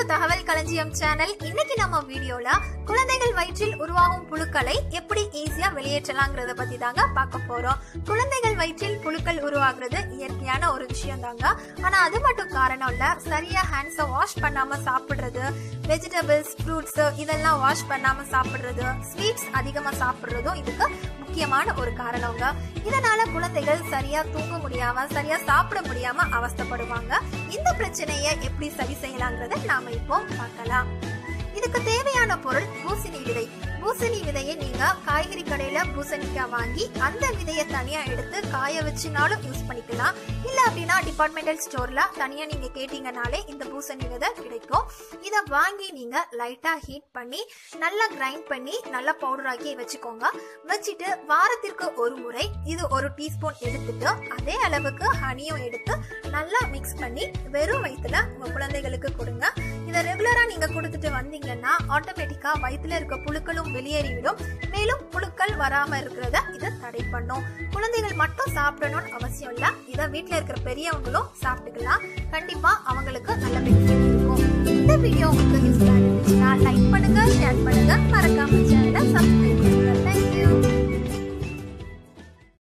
to தகவல் களஞ்சியம் channel இன்னைக்கு நம்ம வீடியோல குழந்தைகள் வயிற்றில் உருவாகும் புழுக்களை எப்படி ஈஸியா வெளியேற்றலாங்கிறத பத்தி தாங்க பார்க்க போறோம் குழந்தைகள் வயிற்றில் புழுக்கள் உருவாகுறது இயற்கையான ஒரு விஷயம் தாங்க ஆனா அது மட்டும் காரணம் இல்ல சரியா ஹேண்ட்ஸை வாஷ் பண்ணாம சாப்பிடுறது வெஜிடபிள்ஸ் ஃப்ரூட்ஸ் இதெல்லாம் வாஷ் பண்ணாம சாப்பிடுறது ஸ்வீட்ஸ் அதிகமா சாப்பிடுறதும் இதுக்கு முக்கியமான ஒரு காரணங்க இதனால குழந்தைகள் சரியா தூங்க முடியாம சரியா சாப்பிட முடியாம அவஸ்தைப்படுவாங்க இந்த பிரச்சனையை எப்படி சரி செய்யலாங்கிறத நாம இப்போ பார்க்கலாம் இதுக்கு தேவையான பொருள் பூசணி விதை பூசணி விதையை நீங்க காய்கறி கடையில பூசணிக்காய் வாங்கி அந்த விதையை தனியா எடுத்து காய வச்சுனாலும் யூஸ் பண்ணிக்கலாம் இல்ல அப்படின்னா டிபார்ட்மெண்டல் ஸ்டோர்ல தனியா நீங்க கேட்டீங்கனாலே இந்த பூசணி விதை கிடைக்கும் இதை வாங்கி நீங்க லைட்டா ஹீட் பண்ணி நல்லா கிரைண்ட் பண்ணி நல்லா பவுடர் ஆக்கி வச்சுக்கோங்க வச்சுட்டு வாரத்திற்கு ஒரு முறை இது ஒரு டீஸ்பூன் எடுத்துட்டு அதே அளவுக்கு ஹனியும் எடுத்து நல்லா மிக்ஸ் பண்ணி வெறும் வயிற்றுல உங்க குழந்தைகளுக்கு கொடுங்க இதை ரெகுலரா நீங்க கொடுத்துட்டு வந்தீங்கன்னா ஆட்டோமேட்டிக்கா வயிற்றுல இருக்க புழுக்களும் வெளியேறிவிடும் மேலும் புழுக்கள் வராம இருக்கிறத இதை தடை பண்ணும் குழந்தைகள் மட்டும் சாப்பிடணும்னு அவசியம் இல்ல இதை வீட்ல இருக்கிற பெரியவங்களும் சாப்பிட்டுக்கலாம் கண்டிப்பா அவங்களுக்கு நல்ல பெனிஃபிட் இருக்கும் இந்த வீடியோ உங்களுக்கு யூஸ்ஃபுல்லா இருந்துச்சுன்னா லைக் பண்ணுங்க ஷேர் பண்ணுங்க மறக்காம சேனலை சப்ஸ்கிரைப்